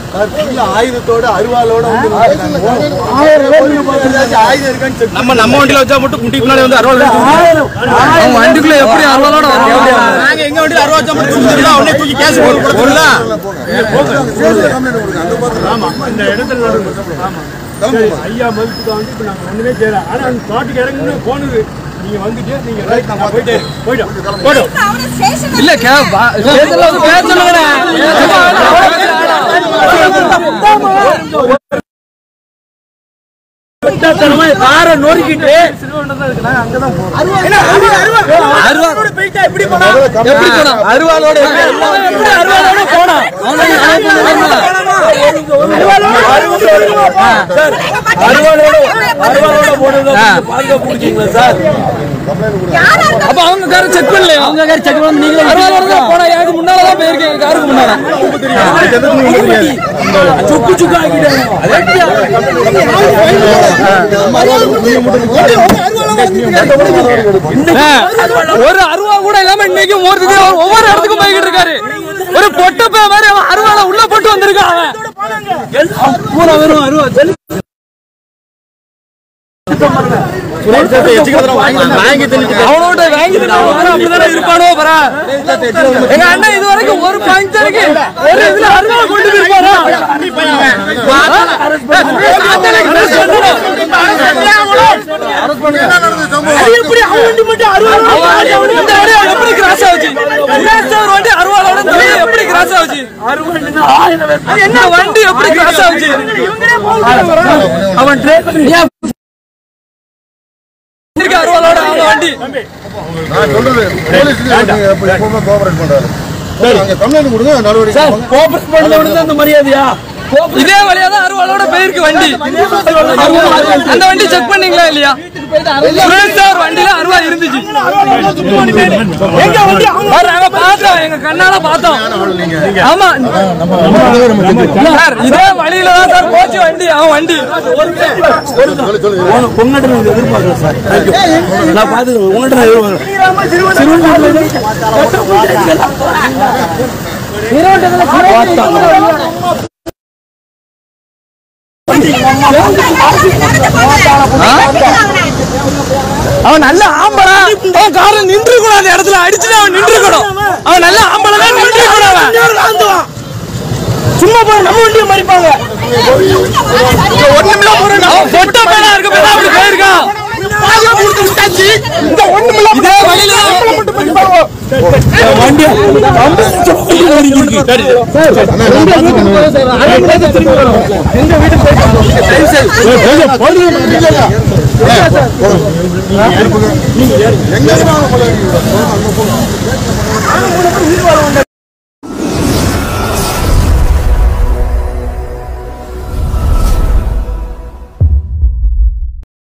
ஆயுதத்தோட அருவாளோட வந்து ஆயுதம் இருக்கான்னு check நம்ம நம்ம வண்டியில வச்சா மட்டும் குட்டி பின்னாடி வந்து அறுபது அவங்க வண்டிக்குள்ள எப்படி அறுபதோட நாங்க எங்க வண்டியில அறுபது வச்சா மட்டும் தூக்கி தருதா உடனே தூக்கி கேஸ் போட்டு கொடுத்துருல இந்த இடத்துல நடக்கும் ஆமா சரி, ஐயா மதிப்புக்கு வந்து இப்ப நாங்க ஒண்ணுமே செய்யல ஆனா அந்த பாட்டுக்கு இறங்குன்னு போனது நீங்க வந்துட்டு நீங்க ரைட் நான் போயிட்டே போயிட்டோம் போயிட்டோம் இல்ல கே கேஸ்ல வந்து பேர் சொல்லுங்கண்ணே காரை நொறுக்கிட்டு எப்படி போனா அருவாளோட எப்படி அருவாளோட போனா அப்ப அவங்க காரை செக் பண்ணலையா அவங்க காரை செக் பண்ணி நீங்க அருவாளோட தான் போனா எனக்கு முன்னால தான் போயிருக்கேன் காருக்கு முன்னால சுக்கு சுக்கு ஆக்கிட்டாங்க ஒரு அருவா கூட இல்லாம இன்னைக்கு ஒருத்தர் அவர் ஒவ்வொரு இடத்துக்கும் போய்கிட்டு இருக்காரு ஒரு பொட்ட பே மாதிரி அவன் அருவால உள்ள போட்டு வந்திருக்கான் அவன் பூரா வெறும் அருவா அவனோட வாங்கி அப்படிதானே இருப்பானோ பரா எங்க அண்ணன் இது வரைக்கும் ஒரு பஞ்சருக்கு ஒரு இதுல அருவா கொண்டு போயிருப்பாரா எப்படி அவன் வண்டி மட்டும் அருவாளோட எப்படி கிராஸ் ஆச்சு சார் வண்டி அருவாளோட இந்த வண்டி எப்படி கிராஸ் ஆச்சு அது என்ன வண்டி எப்படி கிராஸ் ஆச்சு அவன் ட்ரை பண்ணி இருக்கு அருவாளோட அவன் வண்டி நான் சொல்றது போலீஸ் எப்பவுமே கோஆபரேட் பண்றாரு அங்க கம்ப்ளைண்ட் கொடுங்க நடவடிக்கை கோபரேட் பண்ணதோட அந்த மரியாதையா இதே வழியா தான் அருவாளோட போயிருக்கு வண்டி அந்த வண்டி செக் பண்ணீங்களா இல்லையா சுரேஷ் சார் வண்டியில அருவா இருந்துச்சு எங்க வண்டி சார், நாங்க பார்த்தோம் எங்க கண்ணால பார்த்தோம் ஆமா சார் இதே வழியில தான் சார் போச்சு வண்டி அவன் வண்டி சொல்லு சொல்லு உங்கள்கிட்ட நான் எதிர்பார்க்கிறேன் சார் தேங்க்யூ நான் பார்த்து உங்கள்கிட்ட நான் எதிர்பார்க்கிறேன் அவன் நல்ல ஆம்பளை அவன் காரை நின்று கூட அந்த இடத்துல அடிச்சுட்டு அவன் நின்று கூடும் அவன் நல்ல ஆம்பளை தான் நின்று கூட அவன் சும்மா போய் நம்ம வண்டியை மறிப்பாங்க அவன் பொட்ட பேனா இருக்க பேனா அப்படி போயிருக்கான் இதே வழியில எங்க